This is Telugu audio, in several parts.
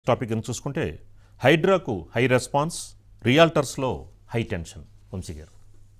టాపిక్ కనుక చూసుకుంటే హైడ్రాకు హై రెస్పాన్స్ రియాల్టర్స్లో హై టెన్షన్ వంశీ గారు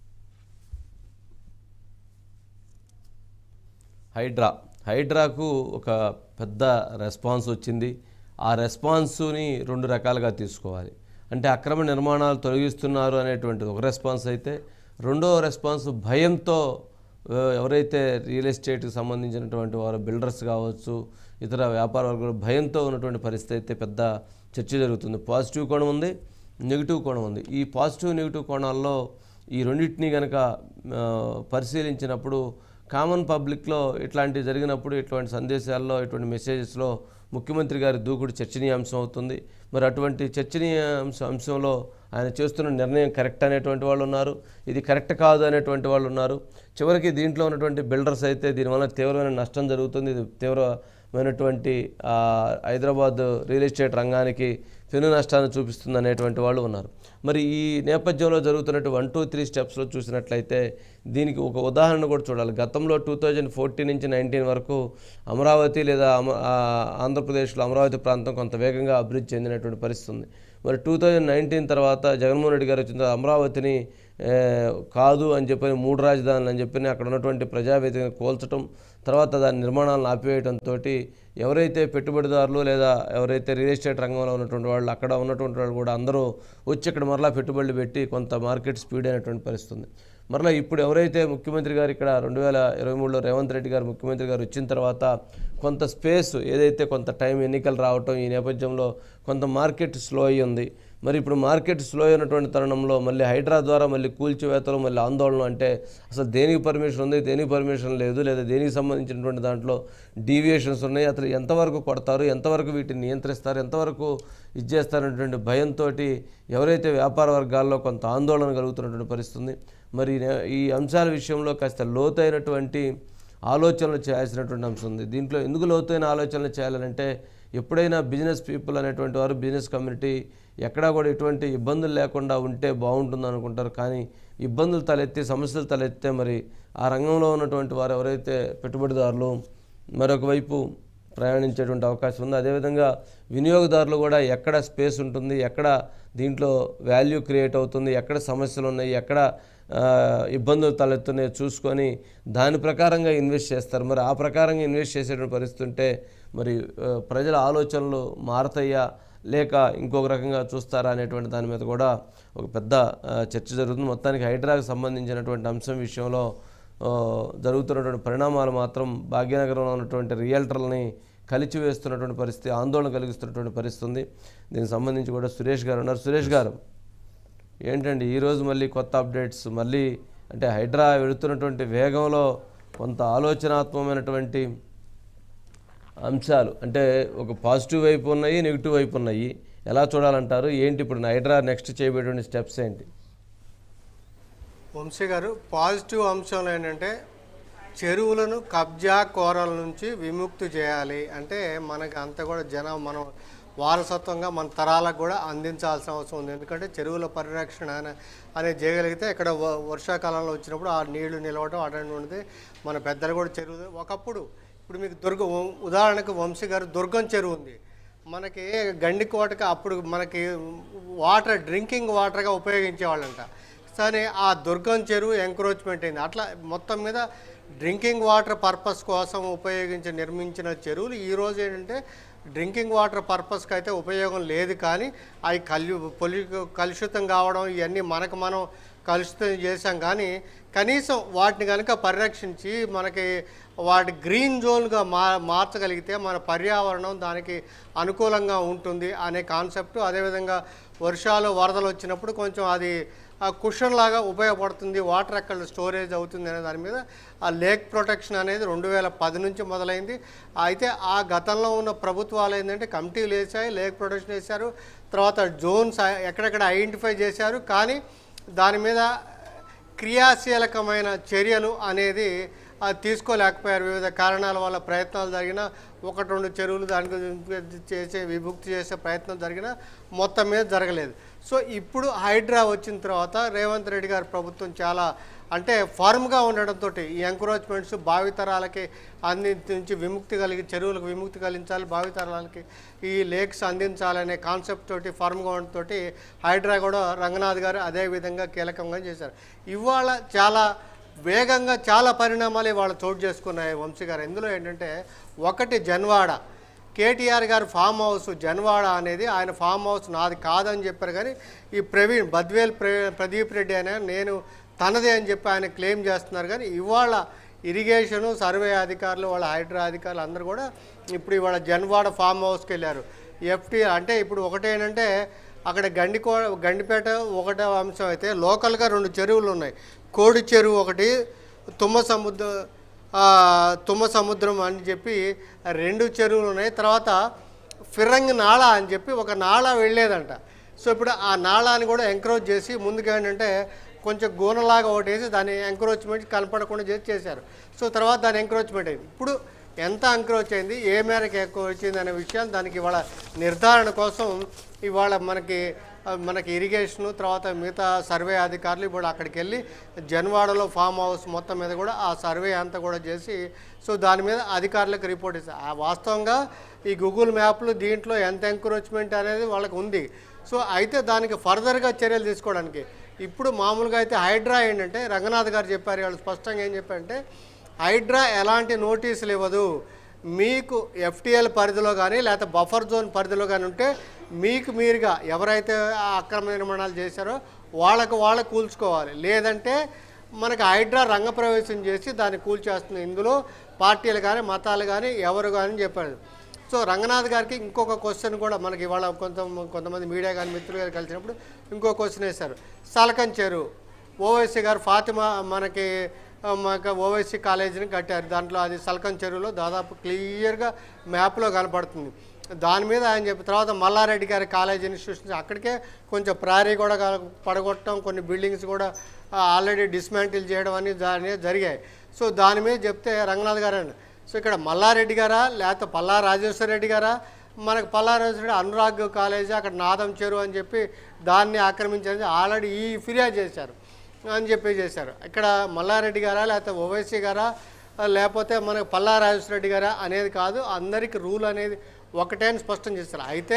హైడ్రా హైడ్రాకు ఒక పెద్ద రెస్పాన్స్ వచ్చింది ఆ రెస్పాన్స్ని రెండు రకాలుగా తీసుకోవాలి అంటే అక్రమ నిర్మాణాలు తొలగిస్తున్నారు అనేటువంటిది ఒక రెస్పాన్స్ అయితే రెండో రెస్పాన్స్ భయంతో ఆ, ఎవరైతే రియల్ ఎస్టేట్కి సంబంధించినటువంటి వారు బిల్డర్స్ కావచ్చు ఇతర వ్యాపార వర్గాలు భయంతో ఉన్నటువంటి పరిస్థితి అయితే పెద్ద చర్చ జరుగుతుంది పాజిటివ్ కోణం ఉంది నెగిటివ్ కోణం ఉంది ఈ పాజిటివ్ నెగిటివ్ కోణాల్లో ఈ రెండింటినీ కనుక ఆ, పరిశీలించినప్పుడు కామన్ పబ్లిక్లో ఇట్లాంటివి జరిగినప్పుడు ఇటువంటి సందేశాల్లో ఇటువంటి మెసేజెస్లో ముఖ్యమంత్రి గారి దూకుడు చర్చనీయాంశం అవుతుంది మరి అటువంటి చర్చనీయాంశ అంశంలో ఆయన చేస్తున్న నిర్ణయం కరెక్ట్ అనేటువంటి వాళ్ళు ఉన్నారు ఇది కరెక్ట్ కాదు అనేటువంటి వాళ్ళు ఉన్నారు చివరికి దీంట్లో ఉన్నటువంటి బిల్డర్స్ అయితే దీనివల్ల తీవ్రమైన నష్టం జరుగుతుంది ఇది తీవ్రమైనటువంటి ఆ, హైదరాబాద్ రియల్ ఎస్టేట్ రంగానికి పెను నష్టాన్ని చూపిస్తుంది అనేటువంటి వాళ్ళు ఉన్నారు మరి ఈ నేపథ్యంలో జరుగుతున్నట్టు వన్ టూ త్రీ స్టెప్స్లో చూసినట్లయితే దీనికి ఒక ఉదాహరణ కూడా చూడాలి గతంలో టూ థౌజండ్ ఫోర్టీన్ నుంచి నైన్టీన్ వరకు అమరావతి లేదా అమ- ఆ, ఆంధ్రప్రదేశ్లో అమరావతి ప్రాంతం కొంత వేగంగా అభివృద్ధి చెందినటువంటి పరిస్థితి ఉంది మరి టూ థౌజండ్ నైన్టీన్ తర్వాత జగన్మోహన్ రెడ్డి గారు వచ్చిన తర్వాత అమరావతిని ఏ, కాదు అని చెప్పని మూడు రాజధానులు అని చెప్పి అక్కడ ఉన్నటువంటి ప్రజావేదికను కోల్చడం తర్వాత దాని నిర్మాణాలను ఆపివేయడంతో ఎవరైతే పెట్టుబడిదారులు లేదా ఎవరైతే రియల్ ఎస్టేట్ రంగంలో ఉన్నటువంటి వాళ్ళు అక్కడ ఉన్నటువంటి వాళ్ళు కూడా అందరూ వచ్చి ఇక్కడ మరలా పెట్టుబడులు పెట్టి కొంత మార్కెట్ స్పీడ్ అయినటువంటి పరిస్థితి ఉంది మరలా ఇప్పుడు ఎవరైతే ముఖ్యమంత్రి గారు ఇక్కడ రెండు వేల ఇరవై మూడులో రేవంత్ రెడ్డి గారు ముఖ్యమంత్రి గారు వచ్చిన తర్వాత కొంత స్పేస్ ఏదైతే కొంత టైం ఎన్నికలు రావటం ఈ నేపథ్యంలో కొంత మార్కెట్ స్లో అయ్యి ఉంది మరి ఇప్పుడు మార్కెట్ స్లో అయినటువంటి తరుణంలో మళ్ళీ హైడ్రా ద్వారా మళ్ళీ కూల్చివేతలు మళ్ళీ ఆందోళన అంటే అసలు దేనికి పర్మిషన్ ఉంది దేనికి పర్మిషన్ లేదు లేదా దేనికి సంబంధించినటువంటి దాంట్లో డీవియేషన్స్ ఉన్నాయి అసలు ఎంతవరకు కొడతారు ఎంతవరకు వీటిని నియంత్రిస్తారు ఎంతవరకు ఇది చేస్తారనేటువంటి భయంతో ఎవరైతే వ్యాపార వర్గాల్లో కొంత ఆందోళన కలుగుతున్నటువంటి పరిస్థితి ఉంది మరి నే- ఈ అంశాల విషయంలో కాస్త లోతైనటువంటి ఆలోచనలు చేయాల్సినటువంటి అంశం ఉంది దీంట్లో ఎందుకు లోతైన ఆలోచనలు చేయాలంటే ఎప్పుడైనా బిజినెస్ పీపుల్ అనేటువంటి వారు బిజినెస్ కమ్యూనిటీ ఎక్కడా కూడా ఎటువంటి ఇబ్బందులు లేకుండా ఉంటే బాగుంటుంది అనుకుంటారు కానీ ఇబ్బందులు తలెత్తి సమస్యలు తలెత్తే మరి ఆ రంగంలో ఉన్నటువంటి వారు ఎవరైతే పెట్టుబడిదారులు మరొక వైపు ప్రయాణించేటువంటి అవకాశం ఉంది అదేవిధంగా వినియోగదారులు కూడా ఎక్కడ స్పేస్ ఉంటుంది ఎక్కడ దీంట్లో వాల్యూ క్రియేట్ అవుతుంది ఎక్కడ సమస్యలు ఉన్నాయి ఎక్కడ ఆ, ఇబ్బందులు తలెత్తున్నాయో చూసుకొని దాని ప్రకారంగా ఇన్వెస్ట్ చేస్తారు మరి ఆ ప్రకారంగా ఇన్వెస్ట్ చేసేటువంటి పరిస్థితి ఉంటే మరి ఆ, ప్రజల ఆలోచనలు మారతాయా లేక ఇంకొక రకంగా చూస్తారా అనేటువంటి దాని మీద కూడా ఒక పెద్ద ఆ, చర్చ జరుగుతుంది మొత్తానికి హైడ్రాకు సంబంధించినటువంటి అంశం విషయంలో ఆ, జరుగుతున్నటువంటి పరిణామాలు మాత్రం భాగ్యనగరంలో ఉన్నటువంటి రియల్టర్లని కలిచివేస్తున్నటువంటి పరిస్థితి ఆందోళన కలిగిస్తున్నటువంటి పరిస్థితి ఉంది దీనికి సంబంధించి కూడా సురేష్ గారు ఉన్నారు సురేష్ గారు ఏంటండి ఈరోజు మళ్ళీ కొత్త అప్డేట్స్ మళ్ళీ అంటే హైడ్రా వెళుతున్నటువంటి వేగంలో కొంత ఆలోచనాత్మకమైనటువంటి అంశాలు అంటే ఒక పాజిటివ్ వైపు ఉన్నాయి నెగిటివ్ వైపు ఉన్నాయి ఎలా చూడాలంటారు ఏంటి ఇప్పుడు హైడ్రా నెక్స్ట్ చేయబోయేటువంటి స్టెప్స్ ఏంటి వంశీ గారు పాజిటివ్ అంశంలో ఏంటంటే చెరువులను కబ్జా కోరల నుంచి విముక్తి చేయాలి అంటే మనకి అంత కూడా జనం మనం వారసత్వంగా మన తరాలకు కూడా అందించాల్సిన అవసరం ఉంది ఎందుకంటే చెరువుల పరిరక్షణ అనే- అనేది చేయగలిగితే ఇక్కడ వ- వర్షాకాలంలో వచ్చినప్పుడు ఆ నీళ్లు నిలవడం అటువంటిది మన పెద్దలు కూడా చెరువు ఒకప్పుడు ఇప్పుడు మీకు దుర్గ ఉదాహరణకు వంశీ గారు దుర్గం చెరువు ఉంది మనకి గండికోటకి అప్పుడు మనకి వాటర్ డ్రింకింగ్ వాటర్గా ఉపయోగించేవాళ్ళంట సరే ఆ దుర్గం చెరువు ఎంక్రోచ్మెంట్ అయింది అట్లా మొత్తం మీద డ్రింకింగ్ వాటర్ పర్పస్ కోసం ఉపయోగించి నిర్మించిన చెరువులు ఈ రోజు ఏంటంటే డ్రింకింగ్ వాటర్ పర్పస్కి అయితే ఉపయోగం లేదు కానీ అవి కలు పొలి కలుషితం కావడం ఇవన్నీ మనకు మనం కలుషితం చేశాం కానీ కనీసం వాటిని కనుక పరిరక్షించి మనకి వాటి గ్రీన్ జోన్గా మా మార్చగలిగితే మన పర్యావరణం దానికి అనుకూలంగా ఉంటుంది అనే కాన్సెప్ట్ అదేవిధంగా వర్షాలు వరదలు వచ్చినప్పుడు కొంచెం అది ఆ కుషన్ లాగా ఉపయోగపడుతుంది వాటర్ ఎక్కడ స్టోరేజ్ అవుతుంది అనే దాని మీద ఆ లేక్ ప్రొటెక్షన్ అనేది రెండు వేల పది నుంచి మొదలైంది అయితే ఆ గతంలో ఉన్న ప్రభుత్వాలు ఏంటంటే కమిటీలు వేసాయి లేక్ ప్రొటెక్షన్ వేశారు తర్వాత జోన్స్ ఎక్కడెక్కడ ఐడెంటిఫై చేశారు కానీ దాని మీద క్రియాశీలకమైన చర్యలు అనేది అది తీసుకోలేకపోయారు వివిధ కారణాల వల్ల ప్రయత్నాలు జరిగినా ఒకటి రెండు చెరువులు దానికి విముక్తి చేసే విముక్తి చేసే ప్రయత్నం జరిగినా మొత్తం మీద జరగలేదు సో ఇప్పుడు హైడ్రా వచ్చిన తర్వాత రేవంత్ రెడ్డి గారి ప్రభుత్వం చాలా అంటే ఫార్మ్గా ఉండడంతో ఈ ఎంకరేజ్మెంట్స్ భావితరాలకి అందించి విముక్తి కలిగి చెరువులకు విముక్తి కలిగించాలి భావితరాలకి ఈ లేక్స్ అందించాలనే కాన్సెప్ట్ తోటి ఫార్మ్గా ఉండటంతో హైడ్రా కూడా రంగనాథ్ గారు అదే విధంగా కీలకంగా చేశారు ఇవాళ చాలా వేగంగా చాలా పరిణామాలు ఇవాళ చోటు చేసుకున్నాయి వంశీ గారు ఇందులో ఏంటంటే ఒకటి జన్వాడ కేటీఆర్ గారు ఫామ్ హౌస్ జన్వాడ అనేది ఆయన ఫామ్ హౌస్ నాది కాదని చెప్పారు కానీ ఈ ప్రవీణ్ బద్వేల్ ప్ర ప్రదీప్ రెడ్డి అనే నేను తనదే అని చెప్పి ఆయన క్లెయిమ్ చేస్తున్నారు కానీ ఇవాళ ఇరిగేషను సర్వే అధికారులు వాళ్ళ హైడ్రా అధికారులు అందరూ కూడా ఇప్పుడు ఇవాళ జన్వాడ ఫామ్ హౌస్కి వెళ్ళారు ఎఫ్టీ అంటే ఇప్పుడు ఒకటేంటంటే అక్కడ గండికో గండిపేట ఒకటో అంశం అయితే లోకల్గా రెండు చెరువులు ఉన్నాయి కోడి చెరువు ఒకటి తుమ్మ సముద్ర ఆ, తుమ్మ సముద్రం అని చెప్పి రెండు చెరువులు ఉన్నాయి తర్వాత ఫిరంగి నాళ అని చెప్పి ఒక నాళ వెళ్ళేదంట సో ఇప్పుడు ఆ నాళాన్ని కూడా ఎంకరేజ్ చేసి ముందుగా ఏంటంటే కొంచెం గూనలాగా ఒకటి వేసి దాన్ని ఎంకరేజ్మెంట్ కనపడకుండా చేసి చేశారు సో తర్వాత దాని ఎంకరేజ్మెంట్ అయింది ఇప్పుడు ఎంత ఎంకరేజ్ అయింది ఏ మేరకు ఎక్కువ వచ్చింది అనే విషయాలు దానికి ఇవాళ నిర్ధారణ కోసం ఇవాళ మనకి ఆ, మనకి ఇరిగేషను తర్వాత మిగతా సర్వే అధికారులు ఇప్పుడు అక్కడికి వెళ్ళి జన్వాడలో ఫామ్ హౌస్ మొత్తం మీద కూడా ఆ సర్వే అంతా కూడా చేసి సో దాని మీద అధికారులకు రిపోర్ట్ ఇస్తారు ఆ వాస్తవంగా ఈ గూగుల్ మ్యాప్లు దీంట్లో ఎంత ఎంకరేజ్మెంట్ అనేది వాళ్ళకి ఉంది సో అయితే దానికి ఫర్దర్గా చర్యలు తీసుకోవడానికి ఇప్పుడు మామూలుగా అయితే హైడ్రా ఏంటంటే రంగనాథ్ గారు చెప్పారు వాళ్ళు స్పష్టంగా ఏం చెప్పారంటే హైడ్రా ఎలాంటి నోటీసులు ఇవ్వదు మీకు ఎఫ్టీఎల్ పరిధిలో కానీ లేకపోతే బఫర్ జోన్ పరిధిలో కానీ ఉంటే మీకు మీరుగా ఎవరైతే ఆ అక్రమ నిర్మాణాలు చేశారో వాళ్ళకు వాళ్ళకు కూల్చుకోవాలి లేదంటే మనకి హైడ్రా రంగప్రవేశం చేసి దాన్ని కూల్చేస్తుంది ఇందులో పార్టీలు కానీ మతాలు కానీ ఎవరు కానీ చెప్పారు సో రంగనాథ్ గారికి ఇంకొక క్వశ్చన్ కూడా మనకి ఇవాళ కొంత కొంతమంది మీడియా కానీ మిత్రులు గారు కలిసినప్పుడు ఇంకో క్వశ్చన్ వేశారు సలకన్ చెరువు ఓవైసీ గారు ఫాతిమా మనకి ఆ, మాకు ఓవైసీ కాలేజీని కట్టారు దాంట్లో అది సల్కన్ చెరువులో దాదాపు క్లియర్గా మ్యాప్లో కనపడుతుంది దాని మీద ఆయన చెప్పిన తర్వాత మల్లారెడ్డి గారి కాలేజ్ ఇన్స్టిట్యూషన్స్ అక్కడికే కొంచెం ప్రారీ కూడా గా- పడగొట్టడం కొన్ని బిల్డింగ్స్ కూడా ఆల్రెడీ డిస్మాంటిల్ చేయడం అని దాని జరిగాయి సో దాని మీద చెప్తే రంగనాథ్ గారు అన్నారు. సో ఇక్కడ మల్లారెడ్డి గారా లేకపోతే పల్లా రాజేశ్వర రెడ్డి గారా మనకు పల్లా రాజేశ్వర రెడ్డి అనురాగ్ కాలేజీ అక్కడ నాదం చెరువు అని చెప్పి దాన్ని ఆక్రమించని ఆల్రెడీ ఈ ఫిర్యాదు చేశారు అని చెప్పి చేశారు ఇక్కడ మల్లారెడ్డి గారా లేకపోతే ఓవైసీ గారా లేకపోతే మనకు పల్లా రాజేశ్వర రెడ్డి గారా అనేది కాదు అందరికి రూల్ అనేది ఒకటే అని స్పష్టం చేస్తారు అయితే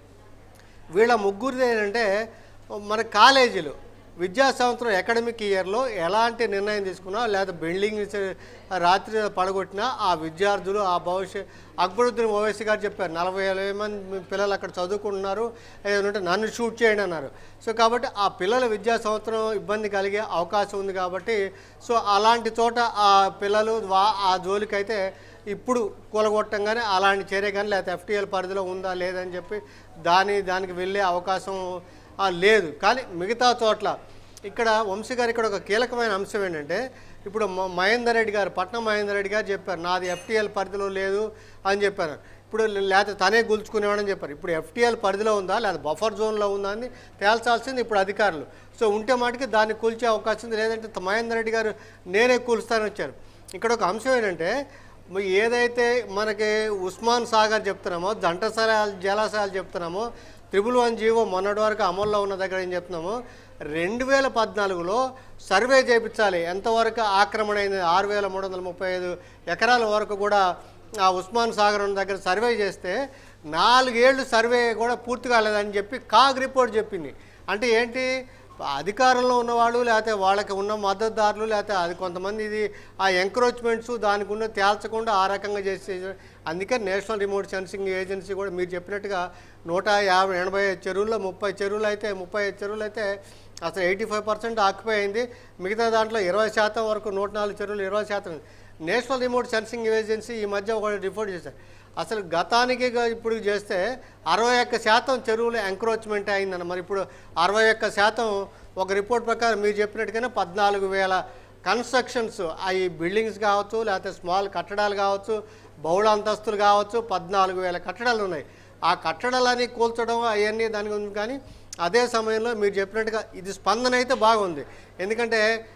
వీళ్ళ ముగ్గురిది ఏంటంటే మన కాలేజీలు విద్యా సంవత్సరం అకాడమిక్ ఇయర్లో ఎలాంటి నిర్ణయం తీసుకున్నా లేదా బిల్డింగ్ రాత్రి పడగొట్టినా ఆ విద్యార్థులు ఆ భవిష్యత్ అక్బరుద్దీన్ ఓవైసీ గారు చెప్పారు నలభై యాభై మంది పిల్లలు అక్కడ చదువుకుంటున్నారు ఏదంటే నన్ను షూట్ చేయండి అన్నారు సో కాబట్టి ఆ పిల్లల విద్యా సంవత్సరం ఇబ్బంది కలిగే అవకాశం ఉంది కాబట్టి సో అలాంటి చోట ఆ పిల్లలు వా ఆ జోలికైతే ఇప్పుడు కూలగొట్టంగానే అలాంటి చర్య కానీ లేకపోతే ఎఫ్టీఎల్ పరిధిలో ఉందా లేదని చెప్పి దాని దానికి వెళ్ళే అవకాశం ఆ, లేదు కానీ మిగతా చోట్ల ఇక్కడ వంశీ గారు ఇక్కడ ఒక కీలకమైన అంశం ఏంటంటే ఇప్పుడు మ- మహేందర్ రెడ్డి గారు పట్నం మహేందర్ రెడ్డి గారు చెప్పారు నాది ఎఫ్టీఎల్ పరిధిలో లేదు అని చెప్పారు ఇప్పుడు లేకపోతే తనే గుల్చుకునేవాడని చెప్పారు ఇప్పుడు ఎఫ్టీఎల్ పరిధిలో ఉందా లేదా బఫర్ జోన్లో ఉందా అని తేల్చాల్సింది ఇప్పుడు అధికారులు సో ఉంటే మాటికి దాన్ని కూల్చే అవకాశం ఉంది లేదంటే మహేందర్ రెడ్డి గారు నేనే కూల్స్తానని వచ్చారు ఇక్కడ ఒక అంశం ఏంటంటే మ- ఏదైతే మనకి ఉస్మాన్ సాగర్ చెప్తున్నామో దంటసాల జలాశయాలు చెప్తున్నామో త్రిబుల్ వన్ జీవో మొన్నటి వరకు అమల్లో ఉన్న దగ్గర ఏం చెప్తున్నామో రెండు వేల పద్నాలుగులో సర్వే చేయించాలి ఎంతవరకు ఆక్రమణ అయింది ఆరు వేల మూడు వందల ముప్పై ఐదు ఎకరాల వరకు కూడా ఆ ఉస్మాన్ సాగర్ ఉన్న దగ్గర సర్వే చేస్తే నాలుగేళ్లు సర్వే కూడా పూర్తి కాలేదని చెప్పి కాగ్ రిపోర్ట్ చెప్పింది అంటే ఏంటి అధికారంలో ఉన్నవాళ్ళు లేకపోతే వాళ్ళకి ఉన్న మద్దతుదారులు లేకపోతే అది కొంతమంది ఇది ఆ ఎంక్రోచ్మెంట్స్ దానికి ఉన్న తేల్చకుండా ఆ రకంగా చేసే అందుకే నేషనల్ రిమోట్ సెన్సింగ్ ఏజెన్సీ కూడా మీరు చెప్పినట్టుగా నూట యాభై ఎనభై ఐదు చెరువుల్లో ముప్పై చెరువులు అయితే ముప్పై ఐదు చెరువులు అయితే అసలు ఎయిటీ ఫైవ్ పర్సెంట్ ఆక్యుపై అయింది మిగతా దాంట్లో ఇరవై శాతం వరకు నూట నాలుగు చెరువులు ఇరవై శాతం నేషనల్ రిమోట్ సెన్సింగ్ ఏజెన్సీ ఈ మధ్య ఒక రిపోర్ట్ చేశారు అసలు గతానికి గా- ఇప్పుడు చేస్తే అరవై ఒక్క శాతం చెరువులు ఎంక్రోచ్మెంట్ అయిందన్న మరి ఇప్పుడు అరవై ఒక్క శాతం ఒక రిపోర్ట్ ప్రకారం మీరు చెప్పినట్టుగానే పద్నాలుగు వేల కన్స్ట్రక్షన్స్ అవి బిల్డింగ్స్ కావచ్చు లేకపోతే స్మాల్ కట్టడాలు కావచ్చు బహుళ అంతస్తులు కావచ్చు పద్నాలుగు వేల కట్టడాలు ఉన్నాయి ఆ కట్టడాలని కూల్చడం అవన్నీ దానికి ఉంది కానీ అదే సమయంలో మీరు చెప్పినట్టుగా ఇది స్పందన అయితే బాగుంది ఎందుకంటే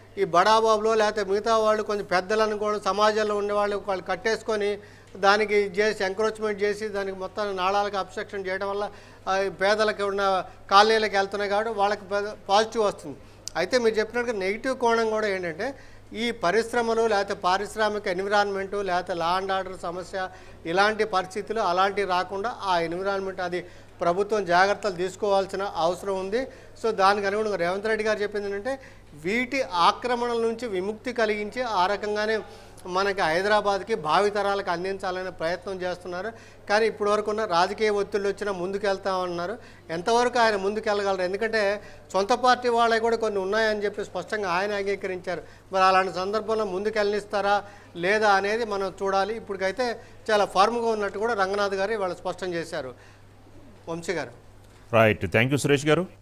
ఈ బడాబాబులో లేకపోతే మిగతా వాళ్ళు కొంచెం పెద్దలను కూడా సమాజంలో ఉండేవాళ్ళు వాళ్ళు కట్టేసుకొని దానికి ఇది చేసి ఎంక్రోచ్మెంట్ చేసి దానికి మొత్తం నాళాలకు అబ్స్ట్రక్షన్ చేయడం వల్ల ఆ పేదలకు ఉన్న కాలనీలకు వెళ్తున్నాయి కాబట్టి వాళ్ళకి పాజిటివ్ వస్తుంది అయితే మీరు చెప్పినట్టుగా నెగిటివ్ కోణం కూడా ఏంటంటే ఈ పరిశ్రమలు లేకపోతే పారిశ్రామిక ఎన్విరాన్మెంటు లేకపోతే లా అండ్ ఆర్డర్ సమస్య ఇలాంటి పరిస్థితులు అలాంటివి రాకుండా ఆ ఎన్విరాన్మెంట్ అది ప్రభుత్వం జాగ్రత్తలు తీసుకోవాల్సిన అవసరం ఉంది సో దానికి అనుగుణంగా రేవంత్ రెడ్డి గారు చెప్పింది ఏంటంటే వీటి ఆక్రమణల నుంచి విముక్తి కలిగించి ఆ రకంగానే మనకి హైదరాబాద్కి భావితరాలకు అందించాలనే ప్రయత్నం చేస్తున్నారు కానీ ఇప్పటి వరకు ఉన్న రాజకీయ ఒత్తిళ్ళు వచ్చినా ముందుకెళ్తామన్నారు ఎంతవరకు ఆయన ముందుకెళ్ళగలరు ఎందుకంటే సొంత పార్టీ వాళ్ళే కూడా కొన్ని ఉన్నాయని చెప్పి స్పష్టంగా ఆయన అంగీకరించారు మరి అలాంటి సందర్భంలో ముందుకెళ్ళనిస్తారా లేదా అనేది మనం చూడాలి ఇప్పటికైతే చాలా ఫార్మ్గా ఉన్నట్టు కూడా రంగనాథ్ గారు వాళ్ళు స్పష్టం చేశారు వంశీ గారు రైట్ థ్యాంక్ యూ సురేష్ గారు